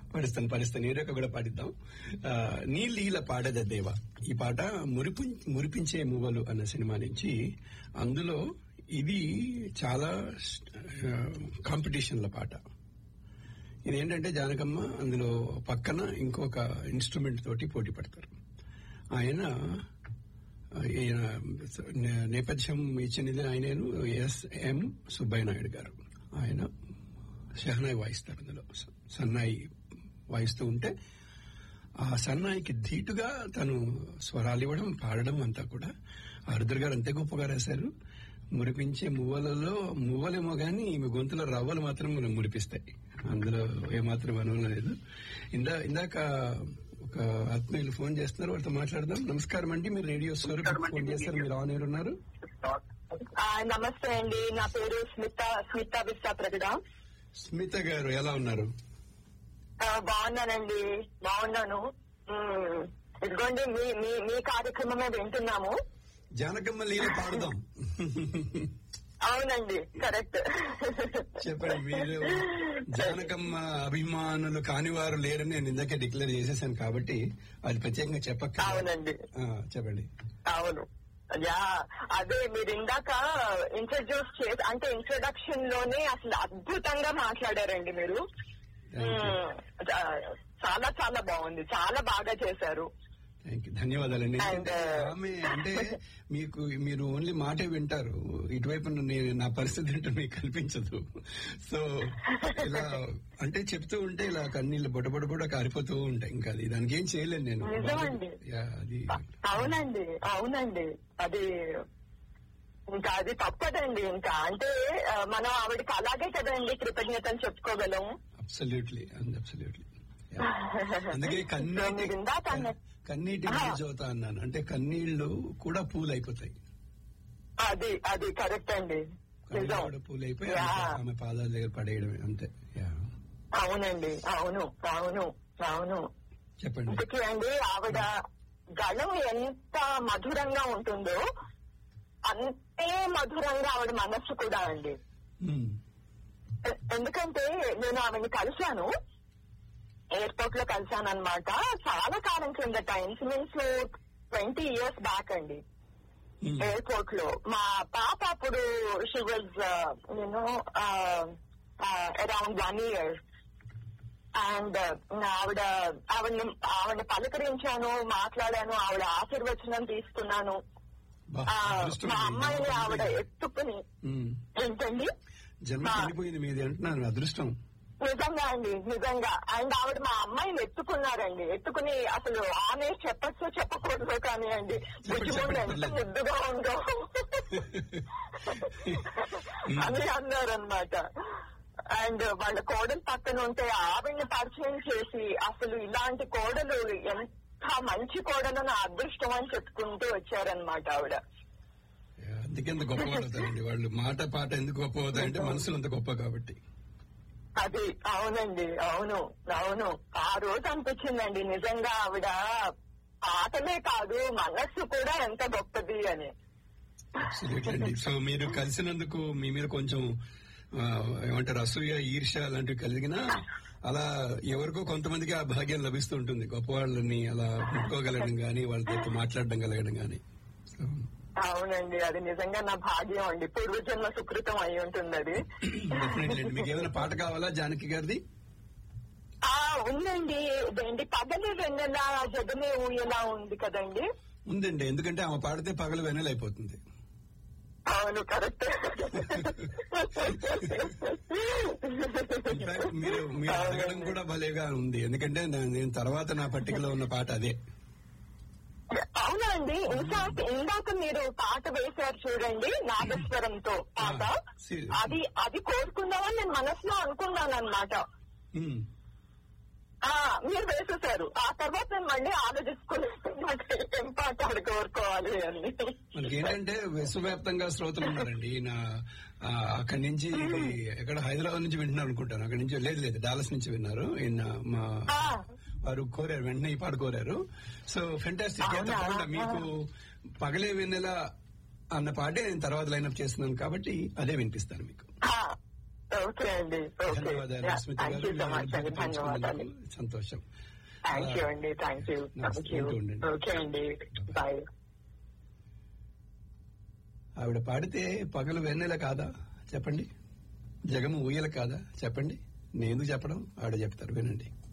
పాడిస్తాను పాడిస్తాను area కూడా పాడిద్దాం ఆ, నీ లీల పాడద దేవ ఈ పాట మురిపి మురిపించే మువ్వలు అన్న సినిమా నుంచి అందులో ఇది చాలా కాంపిటీషన్ల పాట ఇదేంటంటే జానకమ్మ అందులో పక్కన ఇంకొక ఇన్స్ట్రుమెంట్ తోటి పోటీ పడతారు ఆయన ఈయన నే- నేపథ్యం ఇచ్చినది ఆయనను ఎస్ఎం సుబ్బయ్య నాయుడు గారు ఆయన షహనాయి వాయిస్తారు అందులో స- సన్నాయి వాయిస్తూ ఉంటే ఆ సన్నాయికి ధీటుగా తను స్వరాలు ఇవ్వడం పాడడం అంతా కూడా ఆరుద్ర గారు అంతే గొప్పగా రాశారు మురిపించే మువ్వలలో మువ్వలేమో గాని ఈమె గొంతులో రవ్వలు మాత్రం మనం మురిపిస్తాయి అందులో ఏమాత్రం అనుమానం లేదు ఇందా ఇందాక ఒక ఆత్మీయులు ఫోన్ చేస్తున్నారు వాళ్ళతో మాట్లాడదాం నమస్కారం అండి మీరు రేడియో స్టోర్ ఫోన్ చేస్తారు మీరు ఆన్ ఎయిర్ ఉన్నారు ఆ, నమస్తే అండి నా పేరు స్మిత స్మిత విశ్వ ప్రగడ స్మిత గారు ఎలా ఉన్నారు ఆ, బాగున్నానండి బాగున్నాను ఉమ్, ఇదిగోండి మీ మీ మీ కార్యక్రమమే వింటున్నాము జానకమ్మ లీల పాడుదాం అవునండి కరెక్ట్ చెప్పండి మీరు జానకమ్మ అభిమానులు కాని వారు లేరని నేను ఇందాకే డిక్లేర్ చేసేసాను కాబట్టి అది ప్రత్యేకంగా చెప్పక్క అవునండి చెప్పండి అవును యా అదే మీరు ఇందాక ఇంట్రడ్యూస్ చేసి అంటే ఇంట్రొడక్షన్ లోనే అసలు అద్భుతంగా మాట్లాడారండి మీరు Thank you. ఉమ్, చా- చాలా చాలా బాగుంది చాలా బాగా చేశారు థ్యాంక్ యూ ధన్యవాదాలండి And, ఎందుకంటే uh, ఆమె అంటే మీకు మీరు ఓన్లీ మాటే వింటారు ఇటువైపు నేను నా పరిస్థితి ఏంటో మీకు కల్పించదు సో ఇలా అంటే చెప్తూ ఉంటే ఇలా కన్నీళ్ళు బొడబొడ కూడా కారిపోతూ ఉంటాయి ఇంకా అది దానికి ఏం చేయలేను నేను నిజమండి. యా, అది అవునండి అవునండి అది ఇంకా అది తప్పదండి ఇంకా అంటే ఆ, మనం ఆవిడకి అలాగే కదండి కృతజ్ఞతలు చెప్పుకోగలం అబ్సల్యూట్లీ అబ్సల్యూట్లీ అందుకే కన్నీటి మీరు ఇందాక అన్న- కన్నీటి ఆ. జోత అన్నాను అంటే కన్నీళ్లు కూడా పూలు అయిపోతాయి అది అది కరెక్ట్ అండి కన్నీళ్ళు నిజం కూడా పూలు అయిపోయి యా. ఆమె పాదాల దగ్గర పడేయడమే అంతే యా. అవునండి అవును అవును అవును చెప్పండి ఇంతకీ అండి ఆవిడ గళం ఎంత మధురంగా ఉంటుందో అంతే మధురంగా ఆవిడ మనస్సు కూడా అండి మ్మ్. ఎ- ఎందుకంటే నేను ఆమెను కలిశాను ఎయిర్పోర్ట్ లో కలిశాను అనమాట చాలా కాలం కిందట ఇన్సూరెన్స్ ట్వంటీ ఇయర్స్ బ్యాక్ అండి మ్మ్. ఎయిర్పోర్ట్ లో మా పాప అప్పుడు షీ వాజ్ నేను అరౌండ్ వన్ ఇయర్ అండ్ ఆవిడ ఆవిడని ఆవిడని పలకరించాను మాట్లాడాను ఆవిడ ఆశీర్వచనం తీసుకున్నాను బా, ఆ, అదృష్టం మా మీది. అమ్మాయిని ఆవిడ ఎత్తుకుని మ్మ్. ఏంటండి జన్మ ఆ. చనిపోయింది మీది అంటున్నాను అదృష్టం నిజంగా అండి నిజంగా అండ్ ఆవిడ మా అమ్మాయిని ఎత్తుకున్నారండి ఎత్తుకుని అసలు ఆమె చెప్పచ్చో చెప్పకూడదు కానీ అండి చెప్పండి, బుజ్జిముండు ఎంత పర్లేదు. ముద్దుగా ఉందో అని అన్నారనమాట అండ్ వాళ్ళ కోడలు పక్కన ఉంటే ఆవిడ్ని పరిచయం చేసి అసలు ఇలాంటి కోడలు ఎంత మంచి కోడలు నా అదృష్టం అని చెప్పుకుంటూ వచ్చారనమాట ఆవిడ యా, అందుకే అంత గొప్ప అవుతారండి వాళ్ళు మాట పాట ఎందుకు గొప్ప అవుతాయంటే మనసులు అంత గొప్ప కాబట్టి అది అవునండి అవును అవును ఆ రోజు అనిపించిందండి నిజంగా ఆవిడ పాటలే కాదు మనస్సు కూడా ఎంత గొప్పది అని Absolutely అండి సో మీరు కలిసినందుకు మీ మీద కొంచెం ఆ, ఏమంటారు అసూయ ఈర్ష లాంటివి కలిగినా అలా ఎవరికో కొంతమందికి ఆ భాగ్యం లభిస్తూ ఉంటుంది గొప్ప వాళ్ళని అలా ముట్టుకోగలగడం గాని వాళ్ళతో మాట్లాడడం కలగడం గాని సో అవునండి అది నిజంగా నా భాగ్యం అండి పూర్వజన్మ సుకృతం అయి ఉంటుంది అది డెఫినెట్లీ అండి మీకు ఏమైనా పాట కావాలా జానకి గారిది ఆ ఉందండి ఇదేంటి పగలు వెన్నెల జగమే ఊయలా ఉంది కదండి ఉందండి ఎందుకంటే ఆమె పాడితే పగలు వెన్నెల అయిపోతుంది అవును కరెక్ట్ ఇన్ఫాక్ట్ మీరు మీరు అడగడం కూడా భలేగా ఉంది ఎందుకంటే నా- నేను తర్వాత నా పట్టికలో ఉన్న పాట అదే అవునా అండి ఇన్ఫాక్ట్ ఇందాక మీరు పాట వేశారు చూడండి నాగేశ్వరంతో పాట ఆ, serious. అది అది కోరుకుందామని నేను మనసులో అనుకున్నాను అనమాట ఉమ్. ఆ మీరు వేసేసారు ఆ తర్వాత నేను మళ్ళీ ఆలోచించుకుని నాకు ఏం పాట ఆడ కోరుకోవాలి అని మనకి ఏంటంటే విశ్వవ్యాప్తంగా శ్రోతలు ఉన్నారండి నా ఆ, అక్కడి నుంచి ఎక్కడ హైదరాబాద్ నుంచి వింటున్నారు అనుకుంటాను అక్కడి నుంచి లేదు లేదు డాలస్ నుంచి విన్నారు ఈయన మా ఆ, వారు కోరారు వెంటనే ఈ పాట కోరారు సో ఫెంటాస్టిక్ అవునా? తప్పకుండా మీకు పగలే వెన్నెల అన్న పాటే నేను తర్వాత లైన్అప్ చేస్తున్నాను కాబట్టి అదే వినిపిస్తాను మీకు ఆ, ఓకే అండి ఓకే ధన్యవాదాలు స్మిత థ్యాంక్ యూ గారు సో మచ్ అండి ధన్యవాదాలు సంతోషం థ్యాంక్ యూ అండి థ్యాంక్ యూ థ్యాంక్ యూ ఉంటూ ఉండండి. ఓకే అండి బాయ్ ఆవిడ పాడితే పగలు వెన్నెల కాదా చెప్పండి జగము ఊయల కాదా చెప్పండి నేను చెప్పడం ఆవిడ చెప్తారు వినండి